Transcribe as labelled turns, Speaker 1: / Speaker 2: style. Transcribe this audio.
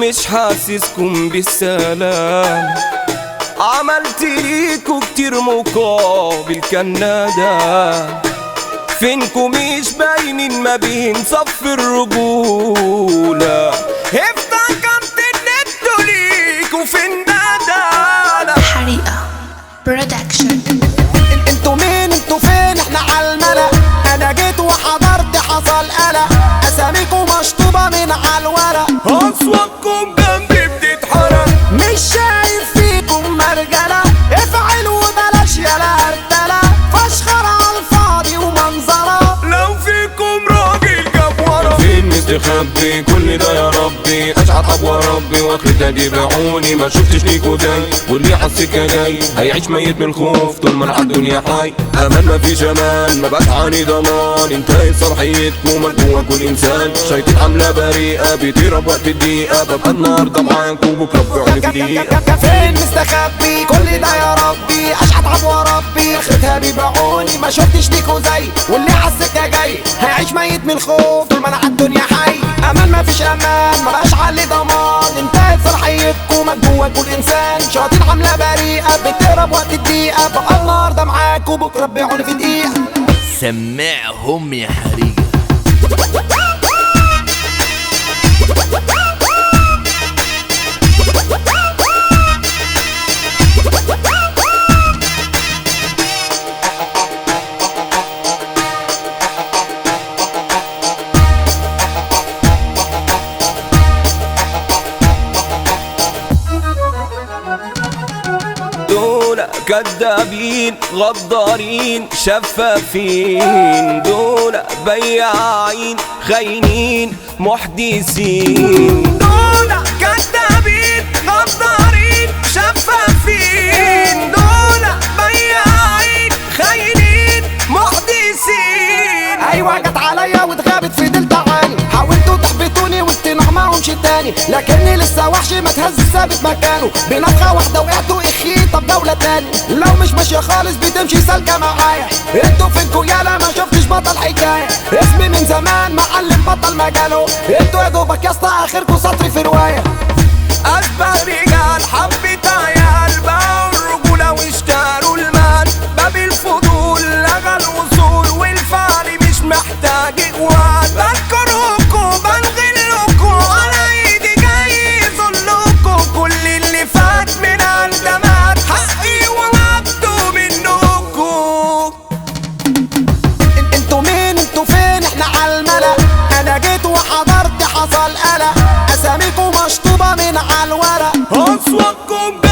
Speaker 1: مش حاسسكم بالسلام عملت ليكوا كتير مقابل كان ندى فينكم مش باينين ما بين صف الرجولة افتكرت ان انتوا ليكوا في الندى
Speaker 2: حريقة برودكشن
Speaker 3: ان- انتوا مين انتوا فين احنا على الملا انا جيت وحضرت حصل قلق اساميكم مشطوبة من على الورق
Speaker 1: اصواتكم جنبي بتتحرق
Speaker 3: مش شايف فيكم مرجلة افعل وبلاش يا هرتلة فشخر على الفاضي ومنظرة
Speaker 1: لو فيكم راجل جاب ورا فين مستخبي كل ده يا ربي اشعل ابوى ربي واخرتها دي بعوني ما شفتش ليكوا زي واللي حسك جاي هيعيش ميت من الخوف طول ما انا عالدنيا حي امان ما فيش امان ما بتعاني ضمان انتهت صلاحيتكم من جوا كل انسان شايفين حمله بريئه بيطير بوقت الدقيقه ببقى النهارده معاكم بكره بعوني في دقيقه
Speaker 3: فين مستخبي كل ده يا ربي اشحت عبوى ربي اخرتها بيبيعوني ما شفتش ليكوا زي واللي عالسكة جاي هيعيش ميت من الخوف طول ما انا عالدنيا حي امان ما فيش امان ما بقاش علي ضمان انتهت صلاحيتكم من جوا كل انسان شاطين حملة بريئة بتهرب وقت الدقيقة بقى النهارده معاكوا بكره بيعوني في دقيقة
Speaker 4: سمعهم يا حريقة
Speaker 1: دول كدابين غدارين شفافين دول بياعين خاينين محدثين دول كدابين غدارين شفافين دول بياعين خاينين محدثين
Speaker 3: ايوه جت عليا واتغابت في دل تعاني حاولتوا تحبطوني واقتناع معهمش التاني لكني لسه وحش ما تهز ثابت مكانه بنفخه واحده وقعتوا اخي طب جوله تاني لو مش ماشيه خالص بتمشي سالكه معايا انتوا فينكوا يالا ما شفتش بطل حكايه اسمي من زمان معلم بطل مجاله انتوا يا دوبك يا اسطى اخركوا سطر في روايه
Speaker 1: أشبه رجال حبة عيال باعوا الرجولة واشتروا المال باب الفضول لغى الوصول والفعل مش محتاج إقوال بنكرهكوا بنغلكوا على إيدي جاي يذلكوا كل اللي فات من الدمات حقي وهبته منكوا
Speaker 3: ان- انتوا مين انتوا فين احنا على الملا انا جيت وحضرت حصل قلق اساميكم مشطوبه من على الورق
Speaker 1: أصواتكم